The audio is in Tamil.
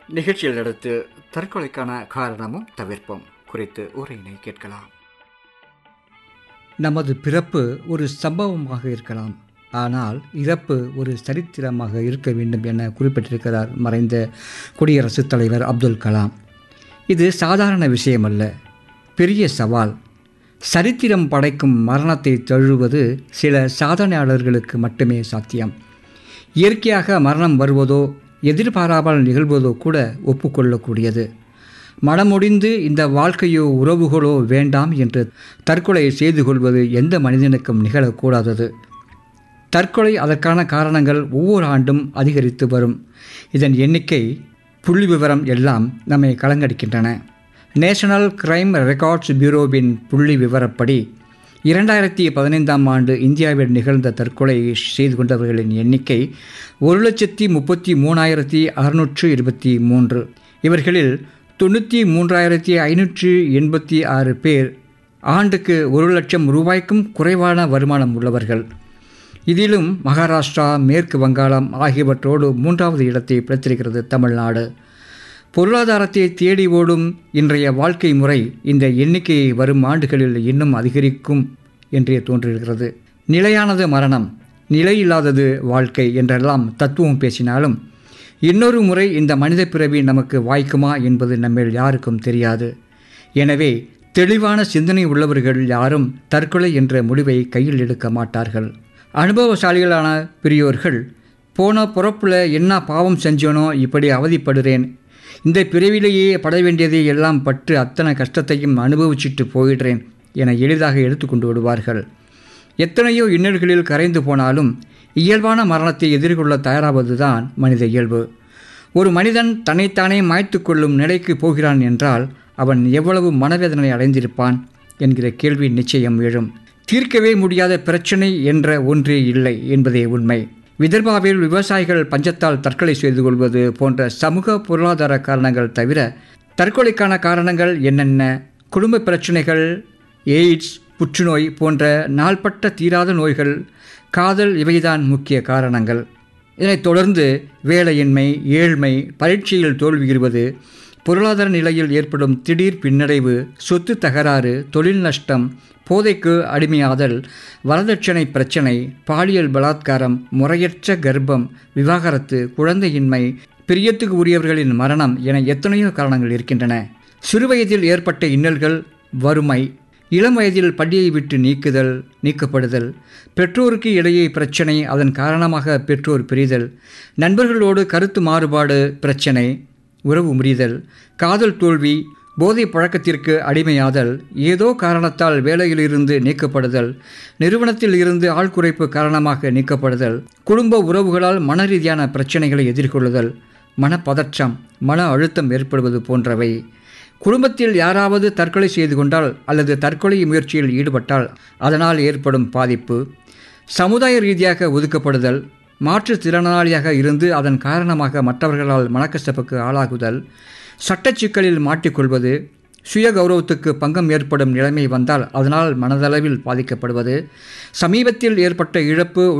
நிகழ்ச்சியில் அடுத்து தற்கொலைக்கான காரணமும் தவிர்ப்பும் குறித்து உரையினை கேட்கலாம் நமது பிறப்பு ஒரு சம்பவமாக இருக்கலாம் ஆனால் இறப்பு ஒரு சரித்திரமாக இருக்க வேண்டும் என குறிப்பிட்டிருக்கிறார் மறைந்த குடியரசுத் தலைவர் அப்துல் கலாம் இது சாதாரண விஷயமல்ல பெரிய சவால் சரித்திரம் படைக்கும் மரணத்தை தழுவது சில சாதனையாளர்களுக்கு மட்டுமே சாத்தியம் இயற்கையாக மரணம் வருவதோ எதிர்பாராமல் நிகழ்வதோ கூட ஒப்புக்கொள்ளக்கூடியது மனமுடிந்து இந்த வாழ்க்கையோ உறவுகளோ வேண்டாம் என்று தற்கொலை செய்து கொள்வது எந்த மனிதனுக்கும் நிகழக்கூடாதது தற்கொலை அதற்கான காரணங்கள் ஒவ்வொரு ஆண்டும் அதிகரித்து வரும் இதன் எண்ணிக்கை புள்ளி விவரம் எல்லாம் நம்மை கலங்கடிக்கின்றன நேஷனல் கிரைம் ரெக்கார்ட்ஸ் பியூரோவின் புள்ளி விவரப்படி இரண்டாயிரத்தி பதினைந்தாம் ஆண்டு இந்தியாவில் நிகழ்ந்த தற்கொலை செய்து கொண்டவர்களின் எண்ணிக்கை ஒரு லட்சத்தி முப்பத்தி மூணாயிரத்தி அறுநூற்று இருபத்தி மூன்று இவர்களில் தொண்ணூற்றி மூன்றாயிரத்தி ஐநூற்று எண்பத்தி ஆறு பேர் ஆண்டுக்கு ஒரு லட்சம் ரூபாய்க்கும் குறைவான வருமானம் உள்ளவர்கள் இதிலும் மகாராஷ்டிரா மேற்கு வங்காளம் ஆகியவற்றோடு மூன்றாவது இடத்தை பிடித்திருக்கிறது தமிழ்நாடு பொருளாதாரத்தை தேடி ஓடும் இன்றைய வாழ்க்கை முறை இந்த எண்ணிக்கையை வரும் ஆண்டுகளில் இன்னும் அதிகரிக்கும் என்றே தோன்றுகிறது நிலையானது மரணம் நிலையில்லாதது வாழ்க்கை என்றெல்லாம் தத்துவம் பேசினாலும் இன்னொரு முறை இந்த மனித பிறவி நமக்கு வாய்க்குமா என்பது நம்மில் யாருக்கும் தெரியாது எனவே தெளிவான சிந்தனை உள்ளவர்கள் யாரும் தற்கொலை என்ற முடிவை கையில் எடுக்க மாட்டார்கள் அனுபவசாலிகளான பெரியோர்கள் போன பிறப்பில் என்ன பாவம் செஞ்சோனோ இப்படி அவதிப்படுறேன் இந்த பிறவிலேயே பட வேண்டியதை எல்லாம் பட்டு அத்தனை கஷ்டத்தையும் அனுபவிச்சுட்டு போயிடுறேன் என எளிதாக எடுத்துக்கொண்டு விடுவார்கள் எத்தனையோ இன்னல்களில் கரைந்து போனாலும் இயல்பான மரணத்தை எதிர்கொள்ள தயாராவதுதான் மனித இயல்பு ஒரு மனிதன் தன்னைத்தானே மாய்த்து கொள்ளும் நிலைக்கு போகிறான் என்றால் அவன் எவ்வளவு மனவேதனை அடைந்திருப்பான் என்கிற கேள்வி நிச்சயம் எழும் தீர்க்கவே முடியாத பிரச்சனை என்ற ஒன்றே இல்லை என்பதே உண்மை விதர்பாவில் விவசாயிகள் பஞ்சத்தால் தற்கொலை செய்து கொள்வது போன்ற சமூக பொருளாதார காரணங்கள் தவிர தற்கொலைக்கான காரணங்கள் என்னென்ன குடும்ப பிரச்சனைகள் எய்ட்ஸ் புற்றுநோய் போன்ற நாள்பட்ட தீராத நோய்கள் காதல் இவைதான் முக்கிய காரணங்கள் இதனைத் தொடர்ந்து வேலையின்மை ஏழ்மை பரீட்சையில் தோல்வியுறுவது பொருளாதார நிலையில் ஏற்படும் திடீர் பின்னடைவு சொத்து தகராறு தொழில் நஷ்டம் போதைக்கு அடிமையாதல் வரதட்சணை பிரச்சனை பாலியல் பலாத்காரம் முறையற்ற கர்ப்பம் விவாகரத்து குழந்தையின்மை பிரியத்துக்கு உரியவர்களின் மரணம் என எத்தனையோ காரணங்கள் இருக்கின்றன சிறுவயதில் ஏற்பட்ட இன்னல்கள் வறுமை இளம் வயதில் பள்ளியை விட்டு நீக்குதல் நீக்கப்படுதல் பெற்றோருக்கு இடையே பிரச்சனை அதன் காரணமாக பெற்றோர் பிரிதல் நண்பர்களோடு கருத்து மாறுபாடு பிரச்சனை உறவு முறிதல் காதல் தோல்வி போதை பழக்கத்திற்கு அடிமையாதல் ஏதோ காரணத்தால் வேலையிலிருந்து நீக்கப்படுதல் நிறுவனத்தில் இருந்து ஆள் குறைப்பு காரணமாக நீக்கப்படுதல் குடும்ப உறவுகளால் மன ரீதியான பிரச்சனைகளை எதிர்கொள்ளுதல் மனப்பதற்றம் மன அழுத்தம் ஏற்படுவது போன்றவை குடும்பத்தில் யாராவது தற்கொலை செய்து கொண்டால் அல்லது தற்கொலை முயற்சியில் ஈடுபட்டால் அதனால் ஏற்படும் பாதிப்பு சமுதாய ரீதியாக ஒதுக்கப்படுதல் மாற்றுத்திறனாளியாக இருந்து அதன் காரணமாக மற்றவர்களால் மனக்கசப்புக்கு ஆளாகுதல் சட்டச்சிக்கலில் மாட்டிக்கொள்வது சுய கௌரவத்துக்கு பங்கம் ஏற்படும் நிலைமை வந்தால் அதனால் மனதளவில் பாதிக்கப்படுவது சமீபத்தில் ஏற்பட்ட இழப்பு